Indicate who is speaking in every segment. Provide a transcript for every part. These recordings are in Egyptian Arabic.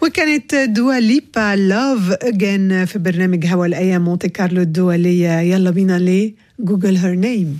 Speaker 1: وكانت دوا ليبا لوف اجين في برنامج هوا الايام مونتي كارلو الدوليه يلا بينا ليه جوجل هير نيم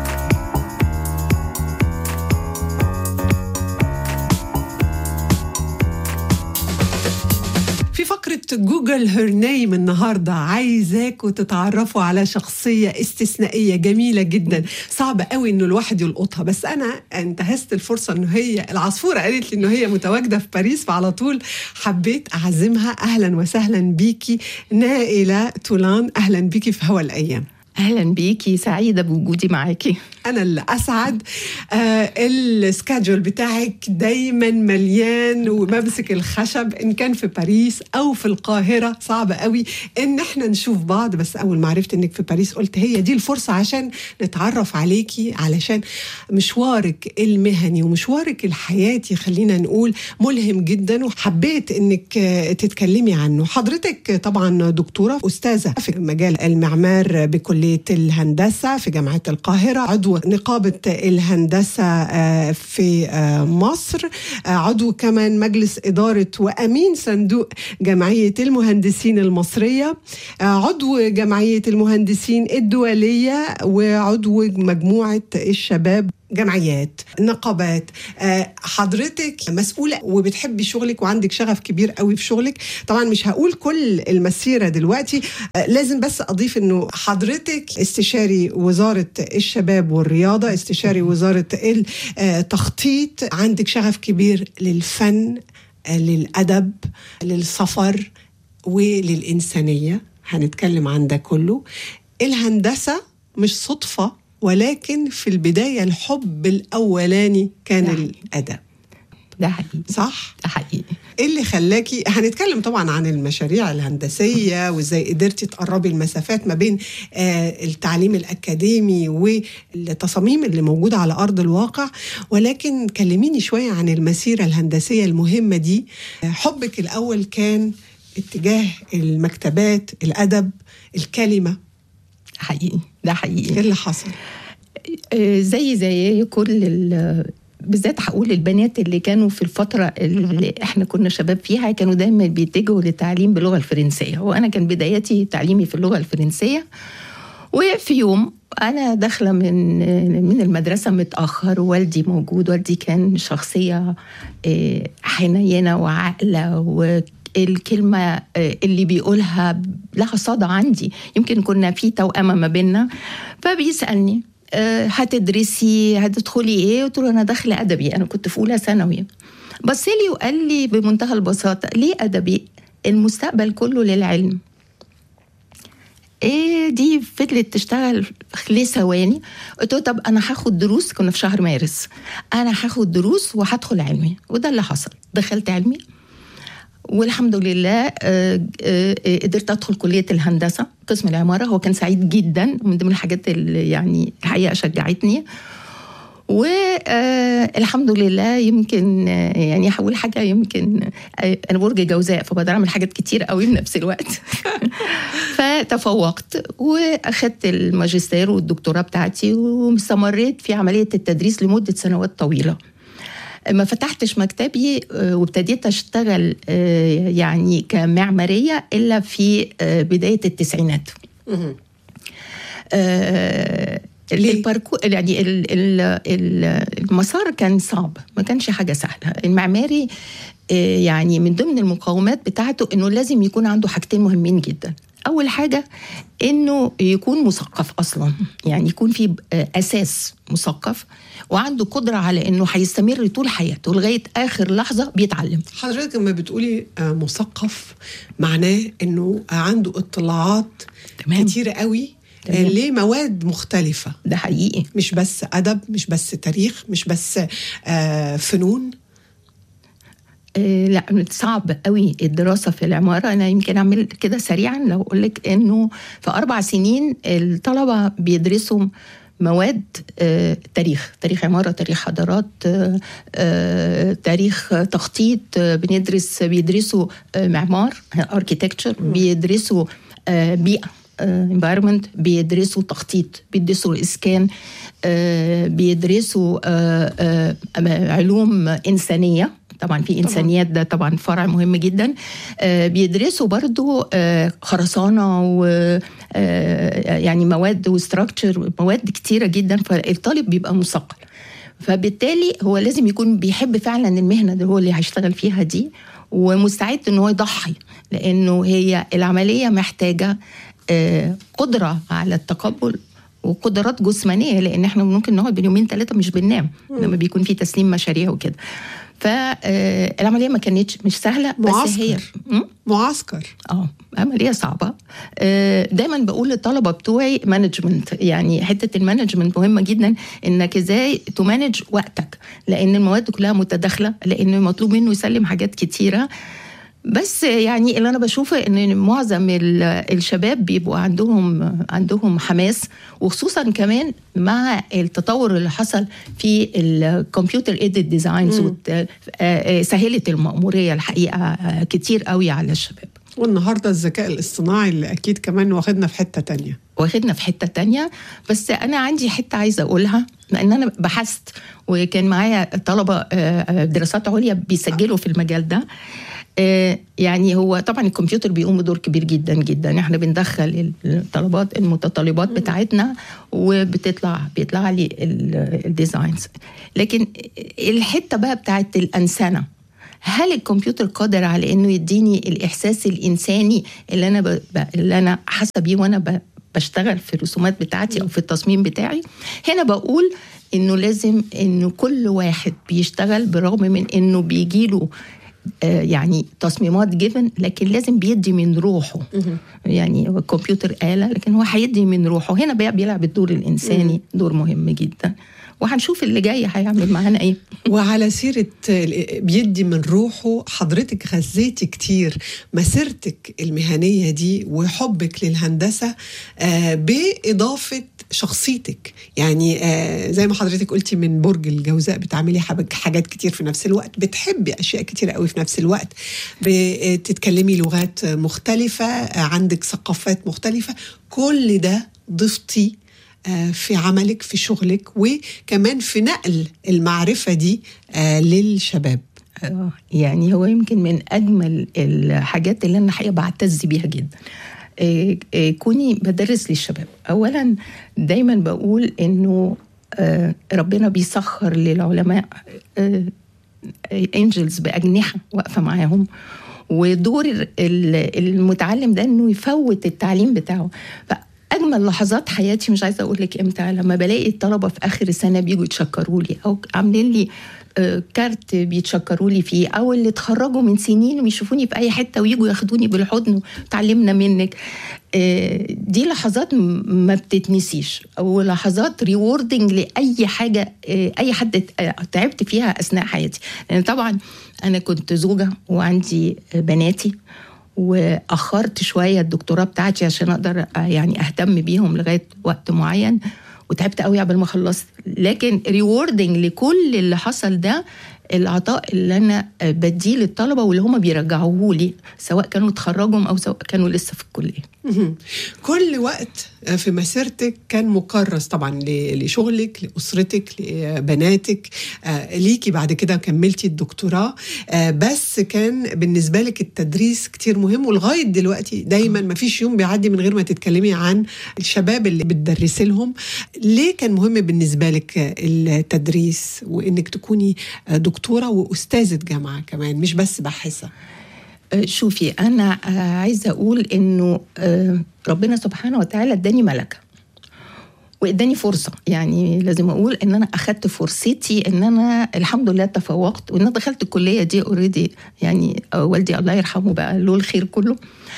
Speaker 1: في فقرة جوجل هير نيم النهاردة عايزاكم تتعرفوا على شخصية استثنائية جميلة جدا صعب قوي انه الواحد يلقطها بس انا انتهزت الفرصة انه هي العصفورة قالت لي انه هي متواجدة في باريس فعلى طول حبيت اعزمها اهلا وسهلا بيكي نائلة تولان اهلا بيكي في هوا الايام
Speaker 2: اهلا بيكي سعيده بوجودي معاكي
Speaker 1: انا اللي اسعد آه السكادجول بتاعك دايما مليان وممسك الخشب ان كان في باريس او في القاهره صعب قوي ان احنا نشوف بعض بس اول ما عرفت انك في باريس قلت هي دي الفرصه عشان نتعرف عليكي علشان مشوارك المهني ومشوارك الحياتي خلينا نقول ملهم جدا وحبيت انك تتكلمي عنه حضرتك طبعا دكتوره استاذه في مجال المعمار بكل كلية الهندسة في جامعة القاهرة عضو نقابة الهندسة في مصر عضو كمان مجلس إدارة وأمين صندوق جمعية المهندسين المصرية عضو جمعية المهندسين الدولية وعضو مجموعة الشباب جمعيات نقابات حضرتك مسؤولة وبتحبي شغلك وعندك شغف كبير قوي في شغلك طبعا مش هقول كل المسيرة دلوقتي لازم بس أضيف أنه حضرتك استشاري وزارة الشباب والرياضة استشاري وزارة التخطيط عندك شغف كبير للفن للأدب للسفر وللإنسانية هنتكلم عن ده كله الهندسة مش صدفة ولكن في البداية الحب الأولاني كان ده الأدب
Speaker 2: ده حقيقي
Speaker 1: صح؟
Speaker 2: ده حقيقي
Speaker 1: ايه اللي خلاكي هنتكلم طبعا عن المشاريع الهندسيه وازاي قدرتي تقربي المسافات ما بين آه التعليم الاكاديمي والتصاميم اللي موجوده على ارض الواقع ولكن كلميني شويه عن المسيره الهندسيه المهمه دي حبك الاول كان اتجاه المكتبات الادب الكلمه
Speaker 2: حقيقي ده حقيقي
Speaker 1: ايه اللي حصل؟
Speaker 2: زي زي كل بالذات هقول البنات اللي كانوا في الفترة اللي احنا كنا شباب فيها كانوا دايما بيتجهوا للتعليم باللغة الفرنسية وأنا كان بدايتي تعليمي في اللغة الفرنسية وفي يوم أنا داخلة من من المدرسة متأخر ووالدي موجود والدي كان شخصية حنينة وعاقلة و الكلمة اللي بيقولها لها صدى عندي يمكن كنا في توأمة ما بيننا فبيسألني هتدرسي هتدخلي ايه قلت له انا داخله ادبي انا كنت في اولى ثانوي بص لي وقال لي بمنتهى البساطه ليه ادبي المستقبل كله للعلم ايه دي فضلت تشتغل خلال ثواني قلت له طب انا هاخد دروس كنا في شهر مارس انا هاخد دروس وهدخل علمي وده اللي حصل دخلت علمي والحمد لله قدرت ادخل كليه الهندسه قسم العماره هو كان سعيد جدا من ضمن الحاجات اللي يعني الحقيقه شجعتني والحمد لله يمكن يعني هقول حاجه يمكن انا برج جوزاء فبقدر اعمل حاجات كتير قوي في نفس الوقت فتفوقت واخدت الماجستير والدكتوراه بتاعتي واستمريت في عمليه التدريس لمده سنوات طويله ما فتحتش مكتبي وابتديت اشتغل يعني كمعماريه الا في بدايه التسعينات الباركو يعني المسار كان صعب ما كانش حاجه سهله المعماري يعني من ضمن المقومات بتاعته انه لازم يكون عنده حاجتين مهمين جدا اول حاجه انه يكون مثقف اصلا يعني يكون في اساس مثقف وعنده قدره على انه هيستمر طول حياته لغايه اخر لحظه بيتعلم
Speaker 1: حضرتك لما بتقولي مثقف معناه انه عنده اطلاعات تمام. كتيره قوي تمام. ليه مواد مختلفة
Speaker 2: ده حقيقي
Speaker 1: مش بس أدب مش بس تاريخ مش بس آه فنون
Speaker 2: آه لا صعب قوي الدراسه في العماره انا يمكن اعمل كده سريعا لو اقول لك انه في اربع سنين الطلبه بيدرسوا مواد آه تاريخ تاريخ عمارة تاريخ حضارات آه آه تاريخ تخطيط بندرس بيدرسوا معمار اركيتكتشر بيدرسوا بيئة environment بيدرسوا تخطيط بيدرسوا الإسكان بيدرسوا علوم إنسانية طبعا في انسانيات ده طبعا فرع مهم جدا آه، بيدرسوا برضو آه، خرسانه و آه، يعني مواد وستراكشر مواد كتيره جدا فالطالب بيبقى مثقل فبالتالي هو لازم يكون بيحب فعلا المهنه اللي هو اللي هيشتغل فيها دي ومستعد ان هو يضحي لانه هي العمليه محتاجه آه، قدره على التقبل وقدرات جسمانيه لان احنا ممكن نقعد بين يومين ثلاثه مش بننام لما بيكون في تسليم مشاريع وكده فالعمليه ما كانتش مش سهله بس
Speaker 1: معسكر.
Speaker 2: هي م?
Speaker 1: معسكر
Speaker 2: اه عمليه صعبه آه، دايما بقول للطلبه بتوعي مانجمنت يعني حته المانجمنت مهمه جدا انك ازاي تمانج وقتك لان المواد كلها متداخله لان مطلوب منه يسلم حاجات كتيره بس يعني اللي انا بشوفه ان معظم ال- الشباب بيبقوا عندهم عندهم حماس وخصوصا كمان مع التطور اللي حصل في الكمبيوتر ايديد ديزاينز سهلت المأمورية الحقيقة آه، كتير قوي على الشباب
Speaker 1: والنهارده الذكاء الاصطناعي اللي اكيد كمان واخدنا في حته تانية
Speaker 2: واخدنا في حته تانية بس انا عندي حته عايزه اقولها لان انا بحثت وكان معايا طلبه آه، آه، دراسات عليا بيسجلوا في المجال ده آه، يعني هو طبعا الكمبيوتر بيقوم بدور كبير جدا جدا احنا بندخل الطلبات المتطلبات بتاعتنا وبتطلع بيطلع لي ال- الديزاينز لكن الحته بقى بتاعت الانسنه هل الكمبيوتر قادر على انه يديني الاحساس الانساني اللي انا ب... ب- اللي انا حاسه بيه وانا ب... بشتغل في الرسومات بتاعتي او في التصميم بتاعي هنا بقول انه لازم انه كل واحد بيشتغل برغم من انه بيجيله آه، يعني تصميمات جبن لكن لازم بيدي من روحه يعني هو الكمبيوتر آلة لكن هو هيدي من روحه هنا بقى بيلعب الدور الإنساني دور مهم جدا وهنشوف اللي جاي هيعمل معانا ايه
Speaker 1: وعلى سيرة ال- بيدي من روحه حضرتك غذيتي كتير مسيرتك المهنية دي وحبك للهندسة آه، بإضافة شخصيتك يعني آه، زي ما حضرتك قلتي من برج الجوزاء بتعملي حاجات- حاجات كتير في نفس الوقت بتحبي أشياء كتير قوي في نفس الوقت بتتكلمي لغات مختلفة آه، عندك ثقافات مختلفة كل ده ضفتي آه، في عملك في شغلك وكمان في نقل المعرفة دي آه، للشباب
Speaker 2: آه، يعني هو يمكن من اجمل الحاجات اللي انا الحقيقه بعتز بيها جدا آه، آه، كوني بدرس للشباب اولا دايما بقول انه آه، ربنا بيسخر للعلماء انجلز باجنحه واقفه معاهم ودور ال- المتعلم ده انه يفوت التعليم بتاعه فاجمل لحظات حياتي مش عايزه اقول لك امتى لما بلاقي الطلبه في اخر السنه بيجوا يتشكروا لي او عاملين لي آه، كارت بيتشكروا لي فيه او اللي اتخرجوا من سنين ويشوفوني في اي حته ويجوا ياخدوني بالحضن وتعلمنا منك آه، دي لحظات م- ما بتتنسيش او لحظات ريوردنج لاي حاجه آه، اي حد آه، تعبت فيها اثناء حياتي لان طبعا انا كنت زوجه وعندي آه، بناتي واخرت شويه الدكتوراه بتاعتي عشان اقدر آه، يعني اهتم بيهم لغايه وقت معين وتعبت قوي قبل ما خلصت لكن ريوردنج لكل اللي حصل ده العطاء اللي انا آه، بديه للطلبه واللي هم بيرجعوه لي سواء كانوا اتخرجوا او سواء كانوا لسه في الكليه
Speaker 1: مهم. كل وقت في مسيرتك كان مكرس طبعا ل- لشغلك لأسرتك لبناتك آه، ليكي بعد كده كملتي الدكتوراه آه، بس كان بالنسبة لك التدريس كتير مهم ولغاية دلوقتي دايما ما فيش يوم بيعدي من غير ما تتكلمي عن الشباب اللي بتدرسي لهم ليه كان مهم بالنسبة لك التدريس وإنك تكوني دكتورة وأستاذة جامعة كمان مش بس باحثة
Speaker 2: آه، شوفي انا آه، عايزه اقول انه آه، ربنا سبحانه وتعالى اداني ملكه واداني فرصه يعني لازم اقول ان انا اخدت فرصتي ان انا الحمد لله تفوقت وان انا دخلت الكليه دي اوريدي يعني آه، والدي الله يرحمه بقى له الخير كله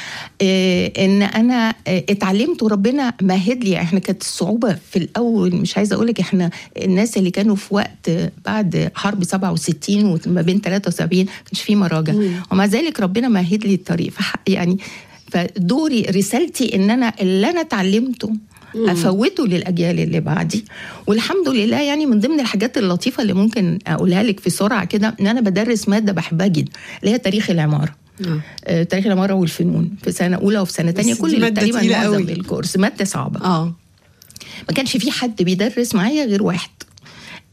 Speaker 2: آه، ان انا آه، اتعلمت وربنا مهد لي احنا كانت الصعوبه في الاول مش عايزه اقول لك احنا الناس اللي كانوا في وقت آه، بعد حرب 67 وما بين 73 ما كانش في مراجع
Speaker 1: مم.
Speaker 2: ومع ذلك ربنا مهد لي الطريق فح- يعني فدوري رسالتي ان انا اللي انا اتعلمته افوته للاجيال اللي بعدي والحمد لله يعني من ضمن الحاجات اللطيفه اللي ممكن اقولها لك في سرعه كده ان انا بدرس ماده بحبها جدا اللي هي تاريخ العماره
Speaker 1: آه.
Speaker 2: آه، تاريخ العماره والفنون في سنه اولى وفي سنه
Speaker 1: بس
Speaker 2: ثانيه
Speaker 1: دي
Speaker 2: كل
Speaker 1: مادة
Speaker 2: تقريبا
Speaker 1: تقيلة
Speaker 2: معظم
Speaker 1: قوي.
Speaker 2: الكورس ماده صعبه
Speaker 1: آه
Speaker 2: ما كانش في حد بيدرس معايا غير واحد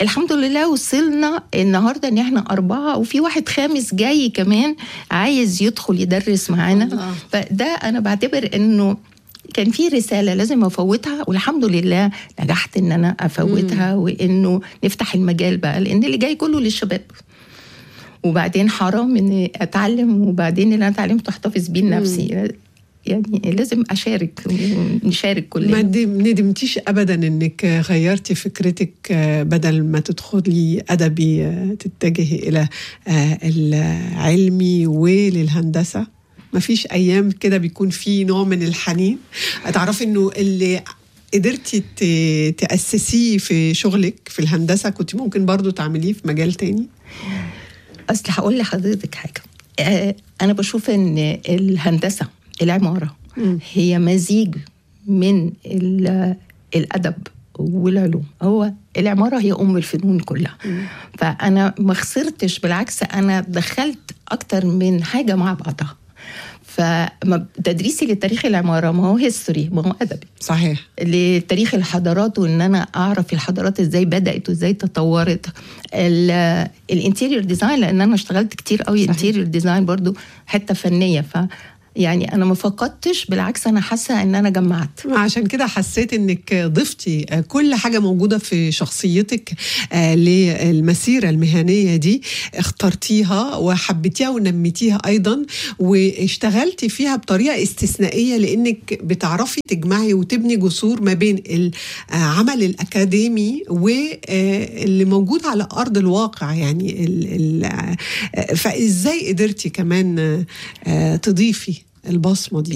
Speaker 2: الحمد لله وصلنا النهارده ان احنا اربعه وفي واحد خامس جاي كمان عايز يدخل يدرس معانا
Speaker 1: الله.
Speaker 2: فده انا بعتبر انه كان في رسالة لازم أفوتها والحمد لله نجحت إن أنا أفوتها وإنه نفتح المجال بقى لأن اللي جاي كله للشباب وبعدين حرام إني أتعلم وبعدين اللي أنا اتعلمته أحتفظ بيه لنفسي يعني لازم أشارك ونشارك
Speaker 1: ما
Speaker 2: كلنا
Speaker 1: ندم- ندمتيش ابدا انك غيرتي فكرتك آه، بدل ما تدخلي ادبي آه، تتجهي الى آه، العلمي وللهندسه ما فيش ايام كده بيكون في نوع من الحنين تعرفي انه اللي قدرتي ت- تأسسيه في شغلك في الهندسة كنت ممكن برضو تعمليه في مجال تاني
Speaker 2: أصل هقول لحضرتك حاجة آه، أنا بشوف إن الهندسة العمارة
Speaker 1: مم.
Speaker 2: هي مزيج من ال- الأدب والعلوم هو العمارة هي أم الفنون كلها فأنا ما خسرتش بالعكس أنا دخلت أكتر من حاجة مع بعضها فتدريسي لتاريخ العمارة ما هو هيستوري ما هو أدبي
Speaker 1: صحيح
Speaker 2: لتاريخ الحضارات وان انا اعرف الحضارات ازاي بدات وازاي تطورت الانتيريور ديزاين لان انا اشتغلت كتير قوي
Speaker 1: صحيح.
Speaker 2: انتيريور ديزاين برضو حته فنيه ف يعني انا ما فقدتش بالعكس انا حاسه ان انا جمعت
Speaker 1: عشان كده حسيت انك ضفتي كل حاجه موجوده في شخصيتك آه، للمسيره المهنيه دي اخترتيها وحبيتيها ونميتيها ايضا واشتغلتي فيها بطريقه استثنائيه لانك بتعرفي تجمعي وتبني جسور ما بين العمل الاكاديمي واللي موجود على ارض الواقع يعني ال- ال- آه، فازاي قدرتي كمان آه، تضيفي البصمه دي